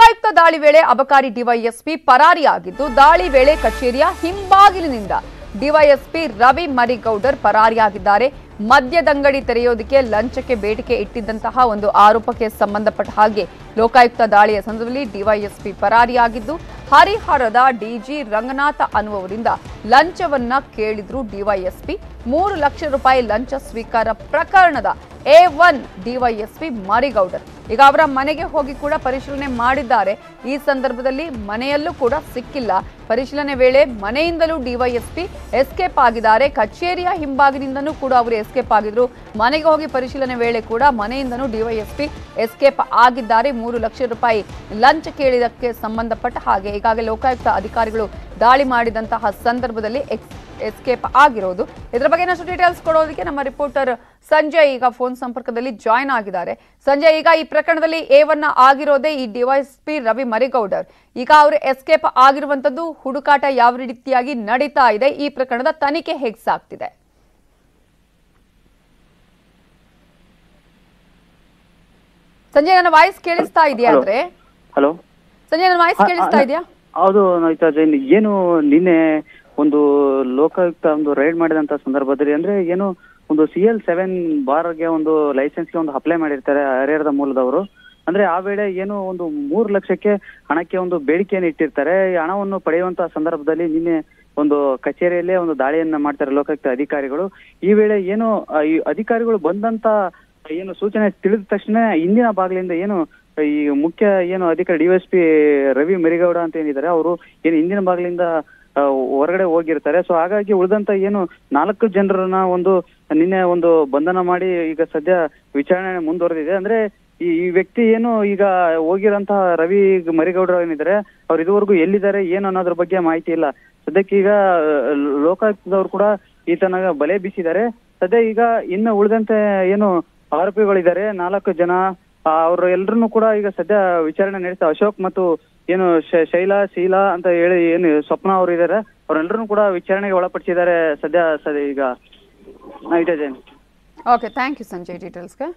ಲೋಕಾಯುಕ್ತ ದಾಳಿ ವೇಳೆ ಅಬಕಾರಿ ಡಿವೈಎಸ್ಪಿ ಪರಾರಿಯಾಗಿದ್ದು ದಾಳಿ ವೇಳೆ ಕಚೇರಿಯ ಹಿಂಬಾಗಿಲಿನಿಂದ ಡಿವೈಎಸ್ಪಿ ರವಿ ಮರಿಗೌಡರ್ ಪರಾರಿಯಾಗಿದ್ದಾರೆ ಮದ್ಯದಂಗಡಿ ತೆರೆಯೋದಕ್ಕೆ ಲಂಚಕ್ಕೆ ಬೇಡಿಕೆ ಇಟ್ಟಿದ್ದಂತಹ ಒಂದು ಆರೋಪಕ್ಕೆ ಸಂಬಂಧಪಟ್ಟ ಹಾಗೆ ಲೋಕಾಯುಕ್ತ ದಾಳಿಯ ಸಂದರ್ಭದಲ್ಲಿ ಡಿವೈಎಸ್ಪಿ ಪರಾರಿಯಾಗಿದ್ದು ಹರಿಹರದ ಡಿಜಿ ರಂಗನಾಥ ಅನ್ನುವವರಿಂದ ಲಂಚವನ್ನ ಕೇಳಿದ್ರು ಡಿವೈಎಸ್ಪಿ ಮೂರು ಲಕ್ಷ ರೂಪಾಯಿ ಲಂಚ ಸ್ವೀಕಾರ ಪ್ರಕರಣದ ಎ ಒನ್ ಡಿವೈಎಸ್ಪಿ ಮರಿಗೌಡರ್ ಈಗ ಅವರ ಮನೆಗೆ ಹೋಗಿ ಕೂಡ ಪರಿಶೀಲನೆ ಮಾಡಿದ್ದಾರೆ ಈ ಸಂದರ್ಭದಲ್ಲಿ ಮನೆಯಲ್ಲೂ ಕೂಡ ಸಿಕ್ಕಿಲ್ಲ ಪರಿಶೀಲನೆ ವೇಳೆ ಮನೆಯಿಂದಲೂ ಡಿವೈಎಸ್ಪಿ ಎಸ್ಕೇಪ್ ಆಗಿದ್ದಾರೆ ಕಚೇರಿಯ ಹಿಂಭಾಗದಿಂದನೂ ಕೂಡ ಅವರು ಎಸ್ಕೇಪ್ ಆಗಿದ್ರು ಮನೆಗೆ ಹೋಗಿ ಪರಿಶೀಲನೆ ವೇಳೆ ಕೂಡ ಮನೆಯಿಂದನೂ ಡಿವೈಎಸ್ಪಿ ಎಸ್ಕೇಪ್ ಆಗಿದ್ದಾರೆ ಮೂರು ಲಕ್ಷ ರೂಪಾಯಿ ಲಂಚ ಕೇಳಿದಕ್ಕೆ ಸಂಬಂಧಪಟ್ಟ ಹಾಗೆ ಈಗಾಗಲೇ ಲೋಕಾಯುಕ್ತ ಅಧಿಕಾರಿಗಳು ದಾಳಿ ಮಾಡಿದಂತಹ ಸಂದರ್ಭದಲ್ಲಿ ಎಕ್ಸ್ ಎಸ್ಕೇಪ್ ಆಗಿರೋದು ಇದರ ಬಗ್ಗೆ ಇನ್ನಷ್ಟು ಡೀಟೇಲ್ಸ್ ಕೊಡೋದಕ್ಕೆ ನಮ್ಮ ರಿಪೋರ್ಟರ್ ಸಂಜಯ್ ಈಗ ಫೋನ್ ಸಂಪರ್ಕದಲ್ಲಿ ಜಾಯ್ನ್ ಆಗಿದ್ದಾರೆ ಸಂಜಯ್ ಈಗ ಈ ಪ್ರಕರಣದಲ್ಲಿ ಎ ಒನ್ ಆಗಿರೋದೇ ಈ ಡಿವೈಎಸ್ಪಿ ರವಿ ಮರಿಗೌಡರ್ ಈಗ ಅವರು ಎಸ್ಕೇಪ್ ಆಗಿರುವಂತದ್ದು ಹುಡುಕಾಟ ಯಾವ ರೀತಿಯಾಗಿ ನಡೀತಾ ಇದೆ ಈ ಪ್ರಕರಣದ ತನಿಖೆ ಹೇಗೆ ಸಾಗ್ತಿದೆ ಸಂಜಯ್ ನನ್ನ ವಾಯ್ಸ್ ಕೇಳಿಸ್ತಾ ಇದೆಯಾ Hello. ಅಂದ್ರೆ ಹಲೋ ಸಂಜಯ್ ನನ್ನ ವಾಯ್ಸ್ ಕೇಳಿಸ್ತಾ ಇದೆಯಾ ಹೌದು ನೈತಾ ಜೈನ್ ಏನು ನಿನ್ನೆ ಒಂದು ಲೋಕಾಯುಕ್ತ ಒಂದು ರೈಡ್ ಮಾಡಿದಂತ ಸಂದರ್ಭದಲ್ಲಿ ಅಂದ್ರೆ ಏನು ಒಂದು ಸಿ ಎಲ್ ಸೆವೆನ್ ಬಾರ್ಗೆ ಒಂದು ಲೈಸೆನ್ಸ್ಗೆ ಒಂದು ಅಪ್ಲೈ ಮಾಡಿರ್ತಾರೆ ಹರಿಹರದ ಮೂಲದವರು ಅಂದ್ರೆ ಆ ವೇಳೆ ಏನು ಒಂದು ಮೂರು ಲಕ್ಷಕ್ಕೆ ಹಣಕ್ಕೆ ಒಂದು ಬೇಡಿಕೆಯನ್ನು ಇಟ್ಟಿರ್ತಾರೆ ಈ ಹಣವನ್ನು ಪಡೆಯುವಂತ ಸಂದರ್ಭದಲ್ಲಿ ನಿನ್ನೆ ಒಂದು ಕಚೇರಿಯಲ್ಲೇ ಒಂದು ದಾಳಿಯನ್ನ ಮಾಡ್ತಾರೆ ಲೋಕಾಯುಕ್ತ ಅಧಿಕಾರಿಗಳು ಈ ವೇಳೆ ಏನು ಆ, ಈ ಅಧಿಕಾರಿಗಳು ಬಂದಂತ ಏನು ಸೂಚನೆ ತಿಳಿದ ತಕ್ಷಣ ಹಿಂದಿನ ಬಾಗಿಲಿಂದ ಏನು ಈ ಮುಖ್ಯ ಏನು ಅಧಿಕಾರಿ ಡಿವೈಎಸ್ಪಿ ರವಿ ಮೆರಿಗೌಡ ಅಂತ ಏನಿದ್ದಾರೆ ಅವರು ಏನು ಹಿಂದಿನ ಬಾಗಿಲಿಂದ ಆ, ಹೊರಗಡೆ ಹೋಗಿರ್ತಾರೆ ಸೊ ಹಾಗಾಗಿ ಉಳಿದಂತ ಏನು ನಾಲ್ಕು ಜನರನ್ನ ಒಂದು ನಿನ್ನೆ ಒಂದು ಬಂಧನ ಮಾಡಿ ಈಗ ಸದ್ಯ ವಿಚಾರಣೆ ಮುಂದುವರೆದಿದೆ ಅಂದ್ರೆ ಈ ಈ ವ್ಯಕ್ತಿ ಏನು ಈಗ ಹೋಗಿರೋಂತಹ ರವಿ ಮರಿಗೌಡರು ಏನಿದ್ದಾರೆ ಅವ್ರು ಇದುವರೆಗೂ ಎಲ್ಲಿದ್ದಾರೆ ಏನು ಅನ್ನೋದ್ರ ಬಗ್ಗೆ ಮಾಹಿತಿ ಇಲ್ಲ ಸದ್ಯಕ್ಕೆ ಈಗ ಆ, ಲೋಕಾಯುಕ್ತದವ್ರು ಕೂಡ ಈತನ ಬಲೆ ಬೀಸಿದ್ದಾರೆ ಸದ್ಯ ಈಗ ಇನ್ನು ಉಳಿದಂತೆ ಏನು ಆರೋಪಿಗಳಿದ್ದಾರೆ ನಾಲ್ಕು ಜನ ಅವರು ಎಲ್ಲರನ್ನು ಕೂಡ ಈಗ ಸದ್ಯ ವಿಚಾರಣೆ ನಡೆಸ್ತಾ ಅಶೋಕ್ ಮತ್ತು ಏನು ಶ- ಶೈಲಾ ಶೀಲಾ ಅಂತ ಹೇಳಿ ಏನು ಸ್ವಪ್ನ ಅವರು ಇದ್ದಾರೆ ಅವರೆಲ್ಲರನ್ನು ಕೂಡ ವಿಚಾರಣೆಗೆ ಒಳಪಡಿಸಿದ್ದಾರೆ ಸದ್ಯ ಸದ್ಯ ಈಗ night Jain okay thank you Sanjay ಡೀಟೇಲ್ಸ್ಗೆ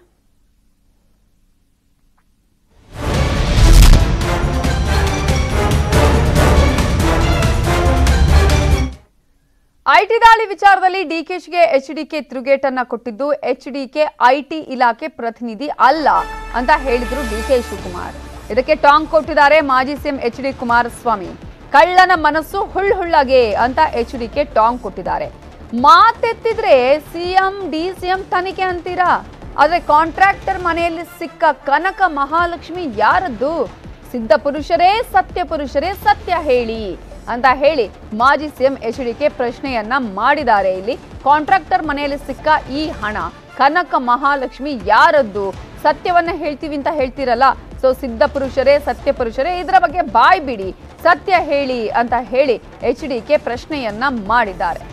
ಐಟಿ ದಾಳಿ ವಿಚಾರದಲ್ಲಿ ಡಿಕೆಶಿಗೆ ಎಚ್ಡಿಕೆ ತಿರುಗೇಟನ್ನ ಕೊಟ್ಟಿದ್ದು ಎಚ್ಡಿಕೆ ಐಟಿ ಇಲಾಖೆ ಪ್ರತಿನಿಧಿ ಅಲ್ಲ ಅಂತ ಹೇಳಿದ್ರು ಡಿಕೆ ಶಿವಕುಮಾರ್ ಇದಕ್ಕೆ ಟಾಂಗ್ ಕೊಟ್ಟಿದ್ದಾರೆ ಮಾಜಿ ಸಿಎಂ ಎಚ್ ಡಿ ಕುಮಾರಸ್ವಾಮಿ ಕಳ್ಳನ ಮನಸ್ಸು ಹುಳ್ ಹುಳ್ಳಗೆ ಅಂತ ಎಚ್ಡಿಕೆ ಟಾಂಗ್ ಕೊಟ್ಟಿದ್ದಾರೆ ಮಾತೆತ್ತಿದ್ರೆ ಸಿಎಂ ಡಿ ಸಿಎಂ ತನಿಖೆ ಅಂತೀರಾ ಆದ್ರೆ ಕಾಂಟ್ರಾಕ್ಟರ್ ಮನೆಯಲ್ಲಿ ಸಿಕ್ಕ ಕನಕ ಮಹಾಲಕ್ಷ್ಮಿ ಯಾರದ್ದು ಸಿದ್ಧ ಪುರುಷರೇ ಸತ್ಯ ಪುರುಷರೇ ಸತ್ಯ ಹೇಳಿ ಅಂತ ಹೇಳಿ ಮಾಜಿ ಸಿಎಂ ಎಚ್ ಡಿಕೆ ಪ್ರಶ್ನೆಯನ್ನ ಮಾಡಿದ್ದಾರೆ ಇಲ್ಲಿ ಕಾಂಟ್ರಾಕ್ಟರ್ ಮನೆಯಲ್ಲಿ ಸಿಕ್ಕ ಈ ಹಣ ಕನಕ ಮಹಾಲಕ್ಷ್ಮಿ ಯಾರದ್ದು ಸತ್ಯವನ್ನ ಹೇಳ್ತೀವಿ ಅಂತ ಹೇಳ್ತಿರಲ್ಲ ಸೊ ಸಿದ್ಧ ಪುರುಷರೇ ಸತ್ಯ ಪುರುಷರೇ ಇದರ ಬಗ್ಗೆ ಬಾಯ್ ಬಿಡಿ ಸತ್ಯ ಹೇಳಿ ಅಂತ ಹೇಳಿ ಎಚ್ ಡಿಕೆ ಪ್ರಶ್ನೆಯನ್ನ ಮಾಡಿದ್ದಾರೆ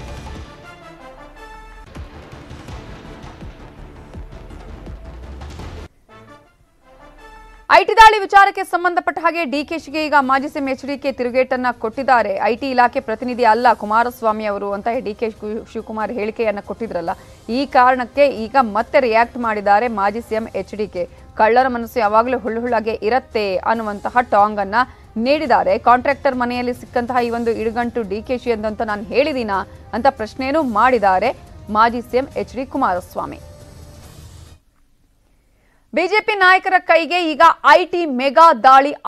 ಐಟಿ ದಾಳಿ ವಿಚಾರಕ್ಕೆ ಸಂಬಂಧಪಟ್ಟ ಹಾಗೆ ಡಿಕೆಶಿಗೆ ಈಗ ಮಾಜಿ ಸಿಎಂ ಎಚ್ ಡಿಕೆ ತಿರುಗೇಟನ್ನ ಕೊಟ್ಟಿದ್ದಾರೆ ಐಟಿ ಇಲಾಖೆ ಪ್ರತಿನಿಧಿ ಅಲ್ಲ ಕುಮಾರಸ್ವಾಮಿ ಅವರು ಅಂತ ಡಿ ಕೆ ಶಿವಕುಮಾರ್ ಹೇಳಿಕೆಯನ್ನ ಕೊಟ್ಟಿದ್ರಲ್ಲ ಈ ಕಾರಣಕ್ಕೆ ಈಗ ಮತ್ತೆ ರಿಯಾಕ್ಟ್ ಮಾಡಿದ್ದಾರೆ ಮಾಜಿ ಸಿಎಂ ಎಚ್ ಡಿಕೆ ಕಳ್ಳರ ಮನಸ್ಸು ಯಾವಾಗಲೂ ಹುಳ್ಳು ಹುಳ್ಳಾಗೆ ಇರತ್ತೆ ಅನ್ನುವಂತಹ ಟಾಂಗ್ ಅನ್ನ ನೀಡಿದ್ದಾರೆ ಕಾಂಟ್ರಾಕ್ಟರ್ ಮನೆಯಲ್ಲಿ ಸಿಕ್ಕಂತಹ ಈ ಒಂದು ಇಡುಗಂಟು ಡಿಕೆಶಿ ಅಂತ ನಾನು ಹೇಳಿದೀನಾ ಅಂತ ಪ್ರಶ್ನೆಯನ್ನು ಮಾಡಿದ್ದಾರೆ ಮಾಜಿ CM H D Kumaraswamy BJP ನಾಯಕರ ಕೈಗೆ ಈಗ ಐಟಿ ಮೆಗಾ ದಾಳಿ